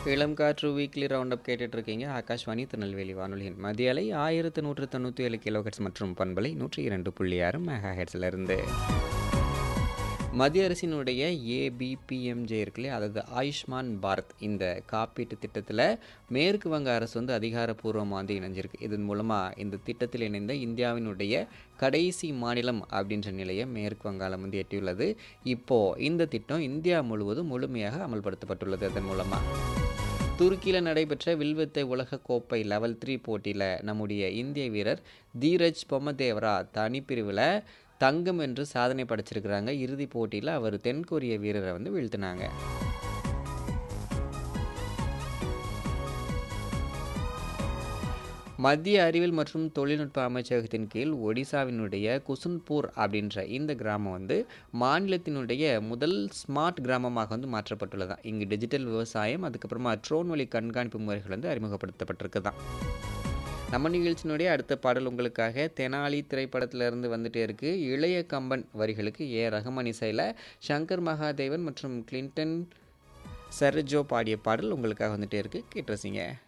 இளம் காற்று weekly round up கேட்டுட்டு இருக்கீங்க ஆகாஷ்வாணி திருநெல்வேலி வானொலியின் மதிய அலை ஆயிரத்து நூற்று தொண்ணூற்றி ஏழு கிலோஹெட்ஸ் மற்றும் பண்பலை நூற்றி இரண்டு புள்ளி ஆறு மெகா ஹெட்ஸில் இருந்து மத்திய அரசினுடைய ஏபிபிஎம்ஜே இருக்குல்லையே அதாவது ஆயுஷ்மான் பாரத் இந்த காப்பீட்டு திட்டத்தில் மேற்கு வங்க அரசு வந்து அதிகாரப்பூர்வமாக வந்து இணைஞ்சிருக்கு இதன் மூலமாக இந்த திட்டத்தில் இணைந்த இந்தியாவினுடைய கடைசி மாநிலம் அப்படின்ற நிலையை மேற்கு வங்காளம் வந்து எட்டியுள்ளது இப்போது இந்த திட்டம் இந்தியா முழுவதும் முழுமையாக அமல்படுத்தப்பட்டுள்ளது அதன் மூலமாக துருக்கியில் நடைபெற்ற வில்வித்தை உலக கோப்பை லெவல் த்ரீ போட்டியில் நம்முடைய இந்திய வீரர் தீரஜ் பொம்மதேவரா தனிப்பிரிவில் தங்கம் என்று சாதனை படைச்சிருக்கிறாங்க இறுதிப் போட்டியில் அவர் தென்கொரிய வீரரை வந்து வீழ்த்தினாங்க மத்திய அறிவியல் மற்றும் தொழில்நுட்ப அமைச்சகத்தின் கீழ் ஒடிசாவினுடைய குசுன்பூர் அப்படின்ற இந்த கிராமம் வந்து மாநிலத்தினுடைய முதல் ஸ்மார்ட் கிராமமாக வந்து மாற்றப்பட்டுள்ளதான் இங்கு டிஜிட்டல் விவசாயம் அதுக்கப்புறமா ட்ரோன் வழி கண்காணிப்பு முறைகள் வந்து அறிமுகப்படுத்தப்பட்டிருக்குதான் நம்ம நிகழ்ச்சியினுடைய அடுத்த பாடல் உங்களுக்காக தெனாலி திரைப்படத்திலிருந்து வந்துட்டே இருக்கு இளைய கம்பன் வரிகளுக்கு ஏ ரஹ்மான் இசையில் சங்கர் மகாதேவன் மற்றும் கிளின்டன் செர்ஜோ பாடிய பாடல் உங்களுக்காக வந்துட்டே இருக்கு கேட்டு ரசிங்க